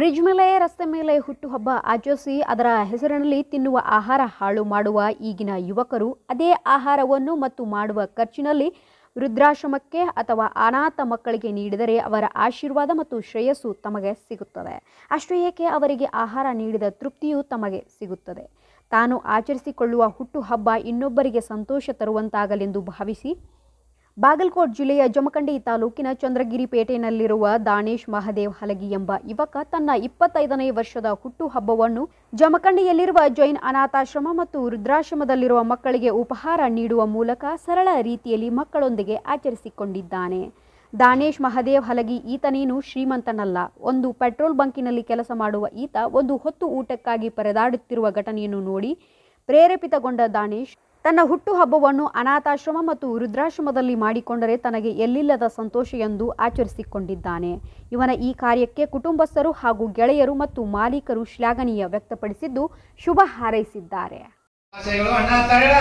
bridge ಮೇಲೆ ರಸ್ತೆ ಮೇಲೆ ಹುಟ್ಟುಹಬ್ಬ ಆಚರಿಸಿ ಅದರ ಹೆಸರಿನಲ್ಲಿ ತಿನ್ನುವ ಆಹಾರ ಹಾಳು ಮಾಡುವ ಈಗಿನ ಯುವಕರು ಅದೇ ಆಹಾರವನ್ನು ಮತ್ತು ಮಾಡುವ ಖರ್ಚಿನಲ್ಲಿ ವೃದ್ಧಾಶ್ರಮಕ್ಕೆ ಅಥವಾ ಅನಾಥ ಮಕ್ಕಳಿಗೆ ನೀಡಿದರೆ ಅವರ ಆಶೀರ್ವಾದ ಮತ್ತು ಶ್ರೇಯಸ್ಸು ತಮಗೆ ಸಿಗುತ್ತದೆ ಅಷ್ಟು ಏಕೆ ಅವರಿಗೆ ಆಹಾರ ನೀಡಿದ ತೃಪ್ತಿಯೂ ತಮಗೆ ಸಿಗುತ್ತದೆ ತಾನು ಆಚರಿಸಿಕೊಳ್ಳುವ ಹುಟ್ಟುಹಬ್ಬ ಇನ್ನೊಬ್ಬರಿಗೆ ಸಂತೋಷ ತರುವಂತಾಗಲೆಂದು ಭಾವಿಸಿ ಬಾಗಲಕೋಟ್ ಜಿಲ್ಲೆಯ ಜಮಖಂಡಿ ತಾಲೂಕಿನ ಚಂದ್ರಗಿರಿ ಪೇಟೆನಲ್ಲಿರುವ ದಾನೇಶ್ ಮಹದೇವ್ ಹಲಗಿ ಎಂಬ ಯುವಕ ತನ್ನ ಇಪ್ಪತ್ತೈದನೇ ವರ್ಷದ ಹುಟ್ಟುಹಬ್ಬವನ್ನು ಜಮಖಂಡಿಯಲ್ಲಿರುವ ಜೈನ್ ಅನಾಥಾಶ್ರಮ ಮತ್ತು ವೃದ್ಧಾಶ್ರಮದಲ್ಲಿರುವ ಮಕ್ಕಳಿಗೆ ಉಪಹಾರ ನೀಡುವ ಮೂಲಕ ಸರಳ ರೀತಿಯಲ್ಲಿ ಮಕ್ಕಳೊಂದಿಗೆ ಆಚರಿಸಿಕೊಂಡಿದ್ದಾನೆ ದಾನೇಶ್ ಮಹದೇವ್ ಹಲಗಿ ಈತನೇನು ಶ್ರೀಮಂತನಲ್ಲ ಒಂದು ಪೆಟ್ರೋಲ್ ಬಂಕಿನಲ್ಲಿ ಕೆಲಸ ಮಾಡುವ ಈತ ಒಂದು ಹೊತ್ತು ಊಟಕ್ಕಾಗಿ ಪರದಾಡುತ್ತಿರುವ ಘಟನೆಯನ್ನು ನೋಡಿ ಪ್ರೇರೇಪಿತಗೊಂಡ ದಾನೇಶ್ ತನ್ನ ಹುಟ್ಟುಹಬ್ಬವನ್ನು ಅನಾಥಾಶ್ರಮ ಮತ್ತು ವೃದ್ಧಾಶ್ರಮದಲ್ಲಿ ಮಾಡಿಕೊಂಡರೆ ತನಗೆ ಎಲ್ಲಿಲ್ಲದ ಸಂತೋಷ ಎಂದು ಆಚರಿಸಿಕೊಂಡಿದ್ದಾನೆ ಇವನ ಈ ಕಾರ್ಯಕ್ಕೆ ಕುಟುಂಬಸ್ಥರು ಹಾಗೂ ಗೆಳೆಯರು ಮತ್ತು ಮಾಲೀಕರು ಶ್ಲಾಘನೀಯ ವ್ಯಕ್ತಪಡಿಸಿದ್ದು ಶುಭ ಹಾರೈಸಿದ್ದಾರೆ ಆಸೆಗಳು ಅಣ್ಣ ಅಂತಾರೇಳ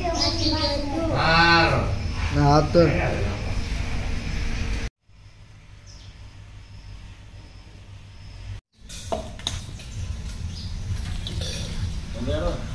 ಆರು ಆತು ಒಂದೇಳು